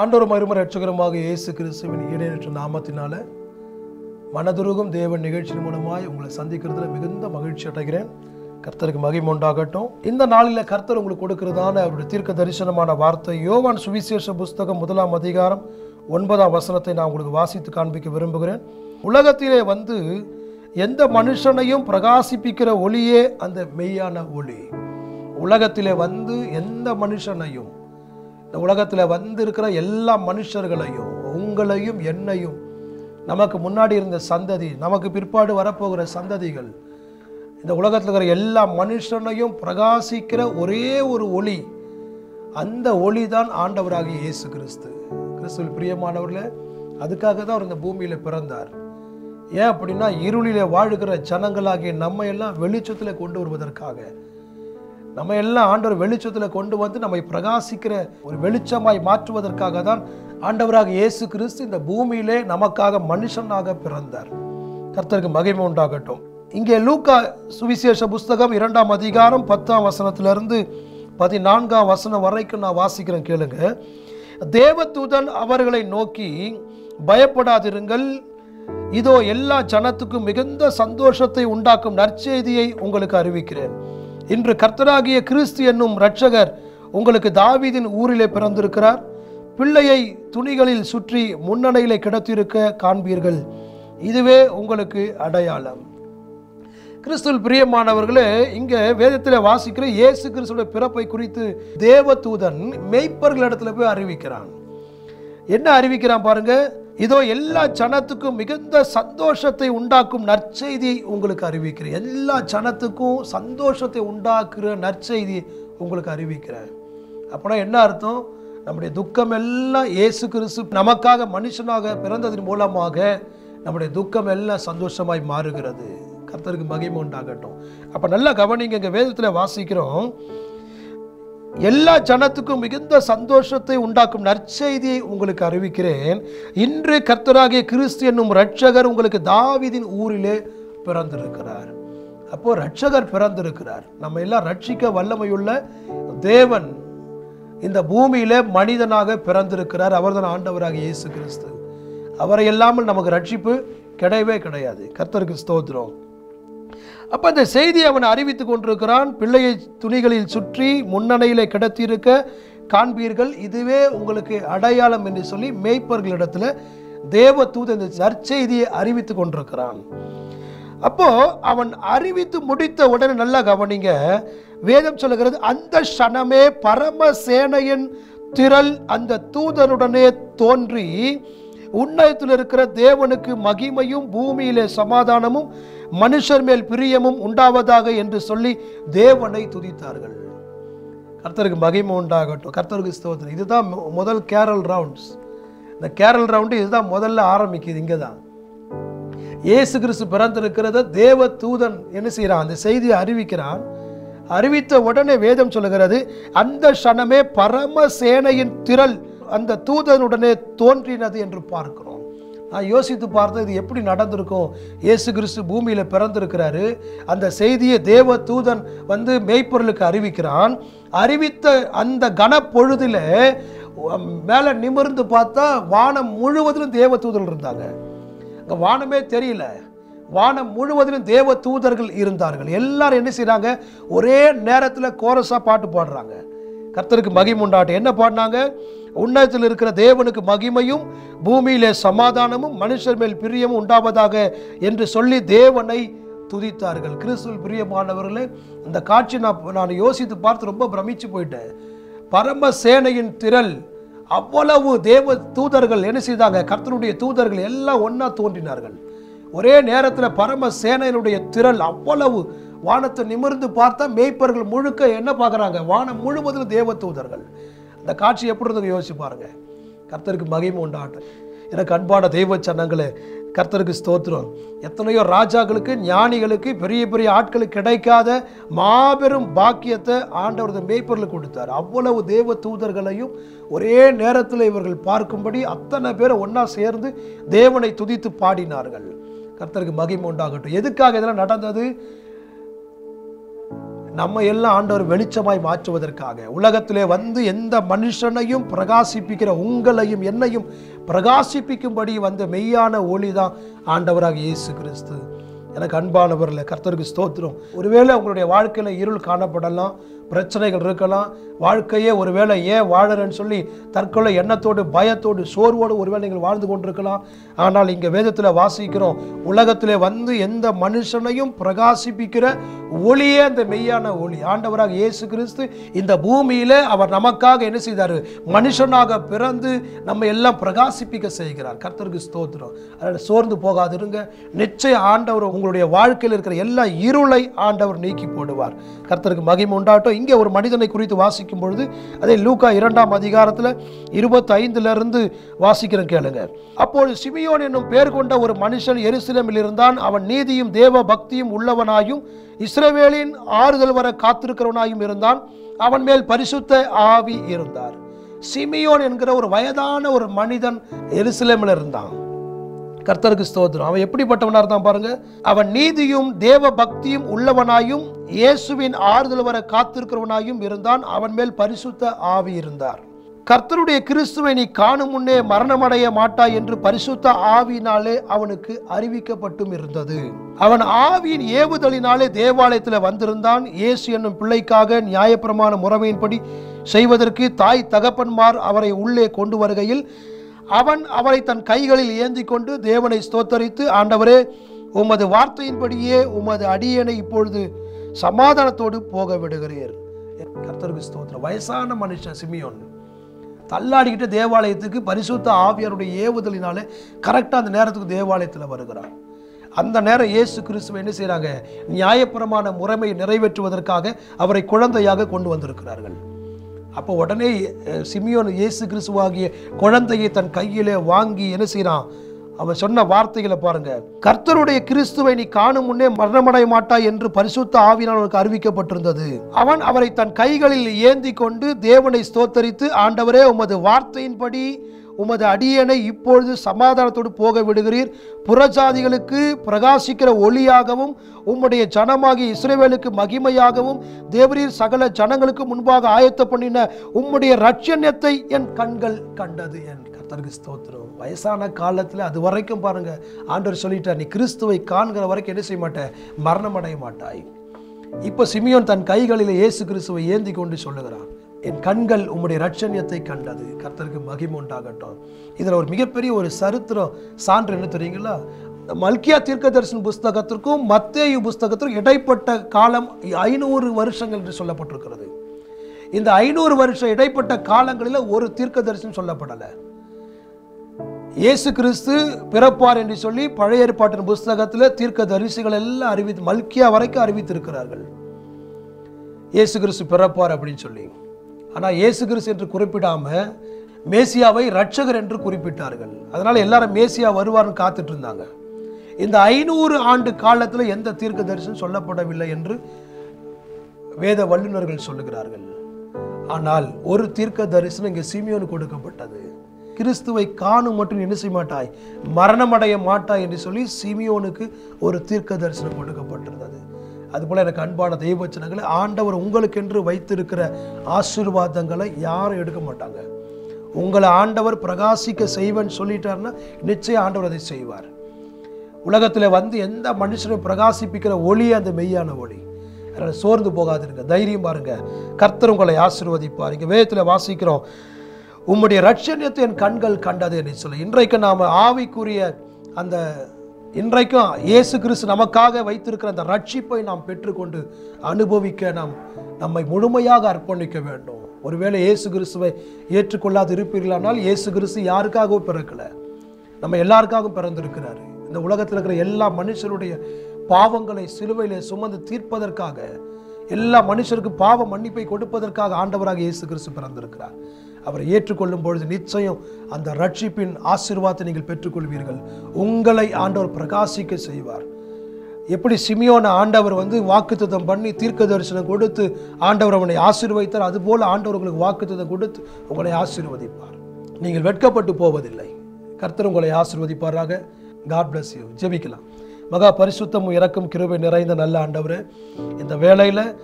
ஆண்டோர் மறுமறை ரட்சகரமாக இயேசு கிறிஸ்துவின் ஈடேற்ற நாமத்தினால மனதுருகும் தேவன் நிகழ்ச்சியின் மூலமாய் உங்களை சந்திக்கிறதுல மிகுந்த மகிழ்ச்சி அடைகிறேன் கர்த்தருக்கு மகிமை உண்டாகட்டும் இந்த நாளில் கர்த்தர் உங்களுக்கு கொடுக்கிறதான அவருடைய தீர்க்க தரிசனமான வார்த்தை யோவான் சுவிசேஷ புஸ்தகம் முதலாம் அதிகாரம் ஒன்பதாம் வசனத்தை நான் உங்களுக்கு வாசித்து காண்பிக்க விரும்புகிறேன் உலகத்திலே வந்து எந்த மனுஷனையும் பிரகாசிப்பிக்கிற ஒளியே அந்த மெய்யான ஒளி உலகத்திலே வந்து எந்த மனுஷனையும் இந்த உலகத்தில் வந்திருக்கிற எல்லா மனுஷர்களையும் உங்களையும் என்னையும் நமக்கு முன்னாடி இருந்த சந்ததி நமக்கு பிற்பாடு வரப்போகிற சந்ததிகள் இந்த உலகத்தில் இருக்கிற எல்லா மனுஷனையும் பிரகாசிக்கிற ஒரே ஒரு ஒளி அந்த ஒளி தான் ஆண்டவராகிய இயேசு கிறிஸ்து கிறிஸ்துவில் பிரியமானவர்களே அதுக்காக தான் அவர் இந்த பூமியில் பிறந்தார் ஏன் அப்படின்னா இருளிலே வாழுகிற ஜனங்களாகிய நம்ம எல்லாம் வெளிச்சத்தில் கொண்டு வருவதற்காக நம்ம எல்லாம் ஆண்டவர் வெளிச்சத்தில் கொண்டு வந்து நம்மை பிரகாசிக்கிற ஒரு வெளிச்சமாய் மாற்றுவதற்காக தான் ஆண்டவராக இயேசு கிறிஸ்து இந்த பூமியிலே நமக்காக மனுஷனாக பிறந்தார் கர்த்தருக்கு மகிமை உண்டாகட்டும் இங்கே லூக்கா சுவிசேஷ புஸ்தகம் இரண்டாம் அதிகாரம் பத்தாம் வசனத்திலிருந்து பதினான்காம் வசனம் வரைக்கும் நான் வாசிக்கிறேன் கேளுங்க தேவதூதன் அவர்களை நோக்கி பயப்படாதிருங்கள் இதோ எல்லா ஜனத்துக்கும் மிகுந்த சந்தோஷத்தை உண்டாக்கும் நற்செய்தியை உங்களுக்கு அறிவிக்கிறேன் இன்று கர்த்தராகிய கிறிஸ்து என்னும் இரட்சகர் உங்களுக்கு தாவீதின் ஊரிலே பிறந்திருக்கிறார் பிள்ளையை துணிகளில் சுற்றி முன்னணையிலே கிடத்திருக்க காண்பீர்கள் இதுவே உங்களுக்கு அடையாளம் கிறிஸ்துவில் பிரியமானவர்களே இங்கே வேதத்தில் வாசிக்கிற இயேசு கிறிஸ்துடைய பிறப்பை குறித்து தேவதூதன் மெய்ப்பர்களிடத்துல போய் அறிவிக்கிறான் என்ன அறிவிக்கிறான் பாருங்க இதோ எல்லா ஜனத்துக்கும் மிகுந்த சந்தோஷத்தை உண்டாக்கும் நற்செய்தியை உங்களுக்கு அறிவிக்கிறேன் எல்லா ஜனத்துக்கும் சந்தோஷத்தை உண்டாக்குற நற்செய்தி உங்களுக்கு அறிவிக்கிறேன் அப்படின்னா என்ன அர்த்தம் நம்முடைய துக்கம் எல்லாம் இயேசு கிறிஸ்து நமக்காக மனுஷனாக பிறந்ததன் மூலமாக நம்முடைய துக்கம் எல்லாம் சந்தோஷமாய் மாறுகிறது கர்த்தருக்கு மகிமை உண்டாகட்டும் அப்போ நல்லா கவனிங்க இங்கே வேதத்தில் வாசிக்கிறோம் எல்லா ஜனத்துக்கும் மிகுந்த சந்தோஷத்தை உண்டாக்கும் நற்செய்தியை உங்களுக்கு அறிவிக்கிறேன் இன்று கர்த்தராகிய கிறிஸ்து என்னும் ரட்சகர் உங்களுக்கு தாவிதின் ஊரிலே பிறந்திருக்கிறார் அப்போ ரட்சகர் பிறந்திருக்கிறார் நம்ம எல்லாம் ரட்சிக்க வல்லமையுள்ள தேவன் இந்த பூமியில மனிதனாக பிறந்திருக்கிறார் அவர்தான் ஆண்டவராக இயேசு கிறிஸ்து அவரை இல்லாமல் நமக்கு ரட்சிப்பு கிடையவே கிடையாது கர்த்தருக்கு ஸ்தோத்திரம் அப்போ அந்த செய்தியை அவன் அறிவித்து கொண்டிருக்கிறான் பிள்ளையை துணிகளில் சுற்றி முன்னணையிலே கிடத்தியிருக்க காண்பீர்கள் இதுவே உங்களுக்கு அடையாளம் என்று சொல்லி மேய்ப்பர்களிடத்துல தேவ தூத இந்த நற்செய்தியை அறிவித்து கொண்டிருக்கிறான் அப்போ அவன் அறிவித்து முடித்த உடனே நல்லா கவனிங்க வேதம் சொல்லுகிறது அந்த க்ஷணமே பரமசேனையின் திரள் அந்த தூதனுடனே தோன்றி உன்னதத்தில் இருக்கிற தேவனுக்கு மகிமையும் பூமியிலே சமாதானமும் மனுஷர் மேல் பிரியமும் உண்டாவதாக என்று சொல்லி தேவனை துதித்தார்கள் கர்த்தருக்கு மகிமை உண்டாகட்டும் கர்த்தருக்கு ஸ்தோத்திரம் இதுதான் மு- முதல் கேரல் ரவுண்ட்ஸ் இந்த கேரல் ரவுண்டு இதுதான் முதல்ல ஆரம்பிக்குது இங்கே தான் இயேசு கிறிஸ்து பிறந்திருக்கிறத தேவ தூதன் என்ன செய்கிறான் அந்த செய்தியை அறிவிக்கிறான் அறிவித்த உடனே வேதம் சொல்லுகிறது அந்த க்ஷணமே பரமசேனையின் திரள் அந்த தூதனுடனே தோன்றினது என்று பார்க்கிறோம் நான் யோசித்து பார்த்தேன் இது எப்படி நடந்திருக்கும் இயேசு கிறிஸ்து பூமியில் பிறந்திருக்கிறாரு அந்த செய்தியை தேவ தூதன் வந்து மெய்ப்பொருளுக்கு அறிவிக்கிறான் அறிவித்த அந்த கனப்பொழுதில் மேலே நிமிர்ந்து பார்த்தா வானம் முழுவதிலும் தேவ தூதர்கள் இருந்தாங்க அங்கே வானமே தெரியல வானம் முழுவதிலும் தேவ தூதர்கள் இருந்தார்கள் எல்லாரும் என்ன செய்றாங்க ஒரே நேரத்தில் கோரஸாக பாட்டு பாடுறாங்க கர்த்தருக்கு மகிமை உண்டாட்டம் என்ன பாடினாங்க உன்னதத்தில் இருக்கிற தேவனுக்கு மகிமையும் பூமியிலே சமாதானமும் மனுஷர் மேல் பிரியமும் உண்டாவதாக என்று சொல்லி தேவனை துதித்தார்கள் கிறிஸ்துவில் பிரியமானவர்களே இந்த காட்சி நான் நான் யோசித்து பார்த்து ரொம்ப பிரமிச்சு போயிட்டேன் பரம சேனையின் திரள் அவ்வளவு தேவ தூதர்கள் என்ன செய்தாங்க கர்த்தருடைய தூதர்கள் எல்லாம் ஒண்ணா தோன்றினார்கள் ஒரே நேரத்தில் பரம சேனையினுடைய திரள் அவ்வளவு வானத்தை நிமிர்ந்து பார்த்தா மேய்ப்பர்கள் முழுக்க என்ன பார்க்குறாங்க வானம் முழுவதிலும் தேவ தூதர்கள் அந்த காட்சி எப்படி இருந்தது யோசிச்சு பாருங்க கர்த்தருக்கு மகிமை உண்டாட்டம் எனக்கு அன்பான தெய்வ சன்னங்களே கர்த்தருக்கு ஸ்தோத்திரம் எத்தனையோ ராஜாக்களுக்கு ஞானிகளுக்கு பெரிய பெரிய ஆட்களுக்கு கிடைக்காத மாபெரும் பாக்கியத்தை ஆண்டவர் இந்த மேய்ப்பொருளுக்கு கொடுத்தார் அவ்வளவு தேவ தூதர்களையும் ஒரே நேரத்தில் இவர்கள் பார்க்கும்படி அத்தனை பேரை ஒன்றா சேர்ந்து தேவனை துதித்து பாடினார்கள் கர்த்தருக்கு மகிமை உண்டாகட்டும் எதுக்காக இதெல்லாம் நடந்தது நம்ம எல்லாம் ஆண்டவர் வெளிச்சமாய் மாற்றுவதற்காக உலகத்திலே வந்து எந்த மனுஷனையும் பிரகாசிப்பிக்கிற உங்களையும் என்னையும் பிரகாசிப்பிக்கும்படி வந்த மெய்யான ஒளி தான் ஆண்டவராக இயேசு கிறிஸ்து எனக்கு அன்பானவர்ல கர்த்தருக்கு ஸ்தோத்திரம் ஒருவேளை உங்களுடைய வாழ்க்கையில் இருள் காணப்படலாம் பிரச்சனைகள் இருக்கலாம் வாழ்க்கையே ஒருவேளை ஏன் வாழறேன்னு சொல்லி தற்கொலை எண்ணத்தோடு பயத்தோடு சோர்வோடு ஒருவேளை நீங்கள் வாழ்ந்து கொண்டிருக்கலாம் ஆனால் இங்கே வேதத்தில் வாசிக்கிறோம் உலகத்திலே வந்து எந்த மனுஷனையும் பிரகாசிப்பிக்கிற ஒளியே அந்த மெய்யான ஒளி ஆண்டவராக இயேசு கிறிஸ்து இந்த பூமியில அவர் நமக்காக என்ன செய்தார் மனுஷனாக பிறந்து நம்ம எல்லாம் பிரகாசிப்பிக்க செய்கிறார் கர்த்தருக்கு ஸ்தோத்திரம் அதனால் சோர்ந்து போகாதிருங்க நிச்சயம் ஆண்டவர் உங்களுடைய வாழ்க்கையில் இருக்கிற எல்லா இருளை ஆண்டவர் நீக்கி போடுவார் கர்த்தருக்கு மகிமை உண்டாட்டும் இங்கே ஒரு மனிதனை குறித்து வாசிக்கும் பொழுது அதே லூக்கா இரண்டாம் அதிகாரத்தில் இருபத்தைந்துல இருந்து வாசிக்கிறேன் கேளுங்க அப்பொழுது சிமியோன் என்னும் பேர் கொண்ட ஒரு மனுஷன் எருசலேமில் இருந்தான் அவன் நீதியும் தேவ பக்தியும் உள்ளவனாயும் இஸ்ரவேலின் ஆறுதல் வர காத்திருக்கிறவனாயும் இருந்தான் அவன் மேல் பரிசுத்த ஆவி இருந்தார் சிமியோன் என்கிற ஒரு வயதான ஒரு மனிதன் எருசலேமில் இருந்தான் கர்த்தருக்கு ஸ்தோத்திரம் அவன் எப்படிப்பட்டவனா இருந்தான் பாருங்க அவன் நீதியும் தேவ பக்தியும் உள்ளவனாயும் இயேசுவின் ஆறுதல் வர காத்திருக்கிறவனாயும் இருந்தான் அவன் மேல் பரிசுத்த ஆவி இருந்தார் கர்த்தருடைய கிறிஸ்துவை நீ காணும் முன்னே மரணமடைய மாட்டாய் என்று பரிசுத்த ஆவியினாலே அவனுக்கு அறிவிக்கப்பட்டும் இருந்தது அவன் ஆவியின் ஏவுதலினாலே தேவாலயத்தில் வந்திருந்தான் இயேசு என்னும் பிள்ளைக்காக நியாயப்பிரமாண முறைமையின்படி செய்வதற்கு தாய் தகப்பன்மார் அவரை உள்ளே கொண்டு வருகையில் அவன் அவரை தன் கைகளில் ஏந்தி கொண்டு தேவனை ஸ்தோத்தரித்து ஆண்டவரே உமது வார்த்தையின்படியே உமது அடியனை இப்பொழுது சமாதானத்தோடு போக விடுகிறீர் கர்த்தருக்கு ஸ்தோத்திரம் வயசான மனுஷன் சிமியோன் தள்ளாடிக்கிட்டு தேவாலயத்துக்கு பரிசுத்த ஆவியாருடைய ஏவுதலினாலே கரெக்டாக அந்த நேரத்துக்கு தேவாலயத்தில் வருகிறான் அந்த நேரம் இயேசு கிறிஸ்துவை என்ன செய்கிறாங்க நியாயப்பிரமாண முறைமையை நிறைவேற்றுவதற்காக அவரை குழந்தையாக கொண்டு வந்திருக்கிறார்கள் அப்போ உடனே அஹ், சிமியோன் இயேசு கிறிஸ்துவாகிய குழந்தையை தன் கையிலே வாங்கி என்ன செய்றான் அவன் சொன்ன வார்த்தைகளை பாருங்க கர்த்தருடைய கிறிஸ்துவை நீ காணும் முன்னே மரணமடைய மாட்டாய் என்று பரிசுத்த ஆவினால் அவனுக்கு அறிவிக்கப்பட்டிருந்தது அவன் அவரை தன் கைகளில் ஏந்தி கொண்டு தேவனை ஸ்தோத்தரித்து ஆண்டவரே உமது வார்த்தையின்படி உமது அடியனை இப்பொழுது சமாதானத்தோடு போக விடுகிறீர் புறஜாதிகளுக்கு பிரகாசிக்கிற ஒளியாகவும் உம்முடைய ஜனமாகிய இஸ்ரவேலுக்கு மகிமையாகவும் தேவரீர் சகல ஜனங்களுக்கு முன்பாக ஆயத்த பண்ணின உம்முடைய ரட்சண்யத்தை என் கண்கள் கண்டது என் கர்த்தருக்கு ஸ்தோத்திரம் வயசான காலத்தில் அது வரைக்கும் பாருங்க ஆண்டவர் சொல்லிட்டார் நீ கிறிஸ்துவை காண்கிற வரைக்கும் என்ன செய்ய மாட்டேன் மரணம் அடைய மாட்டாய் இப்போ சிமியோன் தன் கைகளில் இயேசு கிறிஸ்துவை ஏந்தி கொண்டு சொல்லுகிறான் என் கண்கள் உம்முடைய ரட்சண்யத்தை கண்டது கர்த்தருக்கு மகிமை உண்டாகட்டும் இதில் ஒரு மிகப்பெரிய ஒரு சரித்திரம் சான்று என்ன தெரியுங்களா மல்கியா தீர்க்கதரிசன புஸ்தகத்திற்கும் மத்தேயு புஸ்தகத்திற்கும் இடைப்பட்ட காலம் ஐநூறு வருஷங்கள் என்று சொல்லப்பட்டிருக்கிறது இந்த ஐநூறு வருஷம் இடைப்பட்ட காலங்களில் ஒரு தீர்க்கதரிசனம் சொல்லப்படலை இயேசு கிறிஸ்து பிறப்பார் என்று சொல்லி பழைய ஏற்பாட்டின் புஸ்தகத்தில் தீர்க்க தரிசிகள் எல்லாம் அறிவித்து மல்கியா வரைக்கும் அறிவித்திருக்கிறார்கள் இயேசு கிறிஸ்து பிறப்பார் அப்படின்னு சொல்லி ஆனால் இயேசு கிறிஸ்து என்று குறிப்பிடாம மேசியாவை ரட்சகர் என்று குறிப்பிட்டார்கள் அதனால எல்லாரும் மேசியா வருவார்னு காத்துட்டு இருந்தாங்க இந்த ஐநூறு ஆண்டு காலத்தில் எந்த தீர்க்க தரிசனம் சொல்லப்படவில்லை என்று வேத வல்லுநர்கள் சொல்லுகிறார்கள் ஆனால் ஒரு தீர்க்க தரிசனம் இங்கே சிமியோனு கொடுக்கப்பட்டது கிறிஸ்துவை காணும் மட்டும் என்ன செய்ய மாட்டாய் மரணமடைய மாட்டாய் என்று சொல்லி சிமியோனுக்கு ஒரு தீர்க்க தரிசனம் கொடுக்கப்பட்டிருந்தது அதுபோல எனக்கு அன்பான தெய்வச்சனங்களை ஆண்டவர் உங்களுக்கென்று வைத்திருக்கிற ஆசீர்வாதங்களை யாரும் எடுக்க மாட்டாங்க உங்களை ஆண்டவர் பிரகாசிக்க செய்வேன்னு சொல்லிட்டாருன்னா நிச்சயம் ஆண்டவர் அதை செய்வார் உலகத்தில் வந்து எந்த மனுஷனும் பிரகாசிப்பிக்கிற ஒளி அந்த மெய்யான ஒளி அதனால் சோர்ந்து போகாதிருங்க தைரியம் பாருங்க கர்த்தர் உங்களை ஆசீர்வதிப்பார் இங்கே வேதத்தில் வாசிக்கிறோம் உம்முடைய ரட்சணியத்தை என் கண்கள் கண்டது என்று சொல்லி இன்றைக்கு நாம் ஆவிக்குரிய அந்த இன்றைக்கும் இயேசு கிறிஸ்து நமக்காக வைத்திருக்கிற அந்த ரட்சிப்பை நாம் பெற்றுக்கொண்டு அனுபவிக்க நாம் நம்மை முழுமையாக அர்ப்பணிக்க வேண்டும் ஒருவேளை இயேசு கிறிஸ்துவை ஏற்றுக்கொள்ளாது இருப்பீர்களானால் இயேசு கிறிஸ்து யாருக்காகவும் பிறக்கலை நம்ம எல்லாருக்காகவும் பிறந்திருக்கிறாரு இந்த உலகத்தில் இருக்கிற எல்லா மனுஷருடைய பாவங்களை சிலுவையிலே சுமந்து தீர்ப்பதற்காக எல்லா மனுஷருக்கு பாவ மன்னிப்பை கொடுப்பதற்காக ஆண்டவராக இயேசு கிறிஸ்து பிறந்திருக்கிறார் அவரை ஏற்றுக்கொள்ளும் பொழுது நிச்சயம் அந்த ரட்சிப்பின் ஆசீர்வாதத்தை நீங்கள் பெற்றுக்கொள்வீர்கள் உங்களை ஆண்டவர் பிரகாசிக்க செய்வார் எப்படி சிமியோன ஆண்டவர் வந்து வாக்குத்தத்தம் பண்ணி தீர்க்க தரிசனம் கொடுத்து ஆண்டவர் அவனை ஆசீர்வதித்தார் அதுபோல ஆண்டவர் உங்களுக்கு வாக்குத்தத்தம் கொடுத்து உங்களை ஆசீர்வதிப்பார் நீங்கள் வெட்கப்பட்டு போவதில்லை கர்த்தர் உங்களை ஆசீர்வதிப்பாராக காட் bless யூ ஜெபிக்கலாம் மகா பரிசுத்தமும் இறக்கும் கிருபை நிறைந்த நல்ல ஆண்டவரே இந்த வேளையில்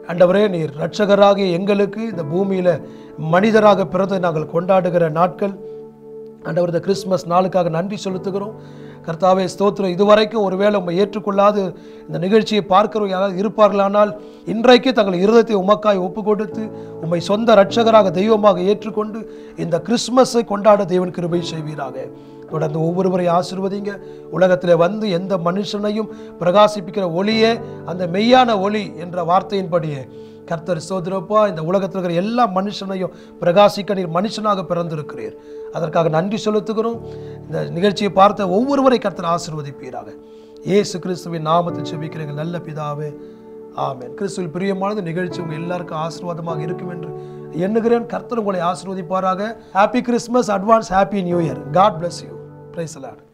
ஆண்டவரே நீர் இரட்சகராகிய எங்களுக்கு இந்த பூமியில் மனிதராக பிறந்து நாங்கள் கொண்டாடுகிற நாட்கள் ஆண்டவர் இந்த கிறிஸ்மஸ் நாளுக்காக நன்றி செலுத்துகிறோம் கர்த்தாவே ஸ்தோத்திரம் இதுவரைக்கும் ஒருவேளை உண்மை ஏற்றுக்கொள்ளாது இந்த நிகழ்ச்சியை பார்க்கிறவங்க யாராவது இருப்பார்களானால் இன்றைக்கு தங்கள் இருதயத்தை உமக்காய் ஒப்பு கொடுத்து உம்மை சொந்த இரட்சகராக தெய்வமாக ஏற்றுக்கொண்டு இந்த கிறிஸ்மஸை கொண்டாட தேவன் கிருபை செய்வீராக தொடர்ந்து ஒவ்வொருவரை ஆசிர்வதிங்க உலகத்தில் வந்து எந்த மனுஷனையும் பிரகாசிப்பிக்கிற ஒளியே அந்த மெய்யான ஒளி என்ற வார்த்தையின்படியே கர்த்தர் சோதரப்பா இந்த உலகத்தில் இருக்கிற எல்லா மனுஷனையும் பிரகாசிக்க நீர் மனுஷனாக பிறந்திருக்கிறீர் அதற்காக நன்றி செலுத்துகிறோம் இந்த நிகழ்ச்சியை பார்த்த ஒவ்வொருவரை கர்த்தர் ஆசிர்வதிப்பீராக இயேசு கிறிஸ்துவின் நாமத்தில் செபிக்கிறீங்க நல்ல பிதாவே ஆமென் கிறிஸ்துவில் பிரியமானது நிகழ்ச்சி உங்கள் எல்லாருக்கும் ஆசீர்வாதமாக இருக்கும் என்று எண்ணுகிறேன் கர்த்தர் உங்களை ஆசீர்வதிப்பாராக happy Christmas advance happy new year God bless you praise Lord